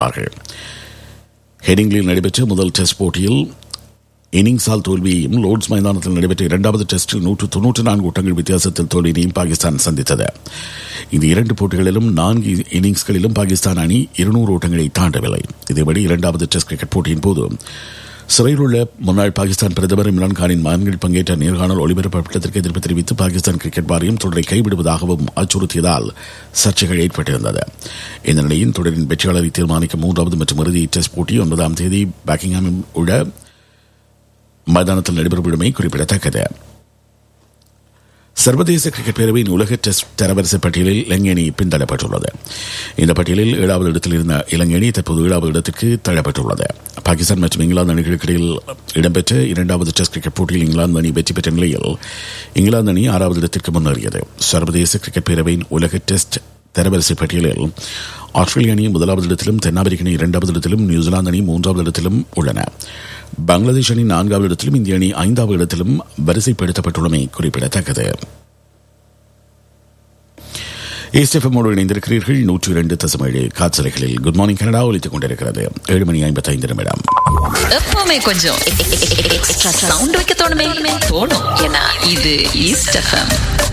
பெற்றுள்ளார்கள் ஹெடிங்கில் நடைபெற்ற முதல் டெஸ்ட் போட்டியில் இன்னிங்ஸால் தோல்வியையும் லோர்ட்ஸ் மைதானத்தில் நடைபெற்ற இரண்டாவது டெஸ்டில் நூற்று தொன்னூற்று நான்கு ஓட்டங்கள் வித்தியாசத்தில் தோல்வியையும் பாகிஸ்தான் சந்தித்தது இந்த இரண்டு போட்டிகளிலும் நான்கு இன்னிங்ஸ்களிலும் பாகிஸ்தான் அணி இருநூறு ஓட்டங்களை தாண்டவில்லை இதேபடி இரண்டாவது டெஸ்ட் கிரிக்கெட் போட்டியின் போது சிறையில் உள்ள முன்னாள் பாகிஸ்தான் பிரதமர் இம்ரான் கானின் மகன்கள் பங்கேற்ற நேர்காணல் ஒளிபரப்பப்பட்டதற்கு எதிர்ப்பு தெரிவித்து பாகிஸ்தான் கிரிக்கெட் வாரியம் தொடரை கைவிடுவதாகவும் அச்சுறுத்தியதால் சர்ச்சைகள் ஏற்பட்டிருந்தது இந்த நிலையில் தொடரின் வெற்றியாளரை தீர்மானிக்கும் மூன்றாவது மற்றும் இறுதி டெஸ்ட் போட்டி ஒன்பதாம் தேதி பேக்கிங்ஹாமில் உள்ள மைதானத்தில் நடைபெறவுள்ளமை குறிப்பிடத்தக்கது சர்வதேச கிரிக்கெட் பேரவையின் உலக டெஸ்ட் தரவரிசை பட்டியலில் இலங்கை அணி பின்தள்ளப்பட்டுள்ளது இந்த பட்டியலில் ஏழாவது இடத்தில் இருந்த இலங்கை அணி தற்போது ஏழாவது இடத்திற்கு தள்ளப்பட்டுள்ளது பாகிஸ்தான் மற்றும் இங்கிலாந்து அணிகளுக்கு இடையில் இடம்பெற்ற இரண்டாவது டெஸ்ட் கிரிக்கெட் போட்டியில் இங்கிலாந்து அணி வெற்றி பெற்ற நிலையில் இங்கிலாந்து அணி ஆறாவது இடத்திற்கு முன்னேறியது சர்வதேச கிரிக்கெட் பேரவையின் உலக டெஸ்ட் தரவரிசை பட்டியலில் ஆஸ்திரேலிய அணி முதலாவது இடத்திலும் தென்னாப்பிரிக்க அணி இரண்டாவது இடத்திலும் நியூசிலாந்து அணி மூன்றாவது இடத்திலும் உள்ளன பங்களாதேஷ் அணி நான்காவது இடத்திலும் இந்திய அணி ஐந்தாவது இடத்திலும் வரிசைப்படுத்தப்பட்டுள்ளமை குறிப்பிடத்தக்கது ஏஸ்டெஃபமோடு இணைந்திருக்கிறீர்கள் நூற்றி இரண்டு தசமேழு காய்ச்சலைகளில் குட் மார்னிங் கனடா ஒலித்துக் கொண்டிருக்கிறது ஏழு மணி ஐம்பத்தி ஐந்து நிமிடம் எப்பவுமே கொஞ்சம் எக்ஸ்ட்ரா சவுண்ட் வைக்க தோணுமே தோணும் ஏன்னா இது ஈஸ்ட் எஃப்எம்